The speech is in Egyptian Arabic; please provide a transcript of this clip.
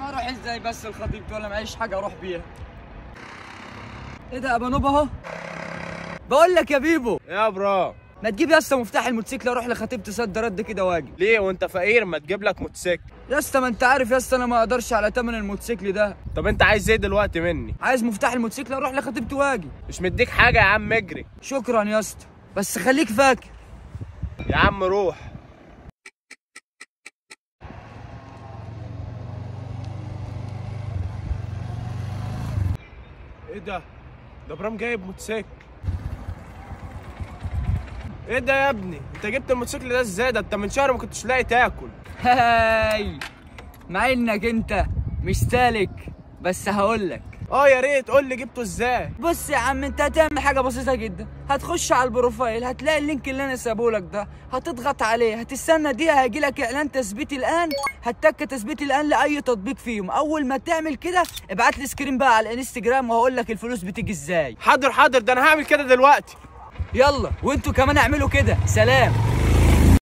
اروح ازاي بس لخطيبتي ولا معيش حاجه اروح بيها ايه ده يا بنوب اهو بقول لك يا بيبو يا برا ما تجيب يا اسطى مفتاح الموتوسيكل اروح لخطيبتي صد رد كده واجي ليه وانت فقير ما تجيب لك موتوسيكل يا اسطى ما انت عارف يا اسطى انا ما اقدرش على تمن الموتوسيكل ده طب انت عايز ايه دلوقتي مني عايز مفتاح الموتوسيكل اروح لخطيبتي واجي مش مديك حاجه يا عم اجري شكرا يا اسطى بس خليك فاكر يا عم روح ايه ده ده برام جايب موتوسيكل ايه ده يا ابني انت جبت الموتوسيكل ده ازاي ده انت من شهر ما كنتش لاقي تاكل هاي مع انك انت مش سالك بس هقول لك اه يا ريت قول لي جبته ازاي بص يا عم انت هتعمل حاجه بسيطه جدا هتخش على البروفايل هتلاقي اللينك اللي انا سابهولك ده هتضغط عليه هتستنى دقيقه هيجي لك اعلان تثبيت الان هتك تثبيت الان لاي تطبيق فيهم اول ما تعمل كده ابعت لي سكرين بقى على الانستجرام وهقول لك الفلوس بتيجي ازاي حاضر حاضر ده انا هعمل كده دلوقتي يلا وانتوا كمان اعملوا كده سلام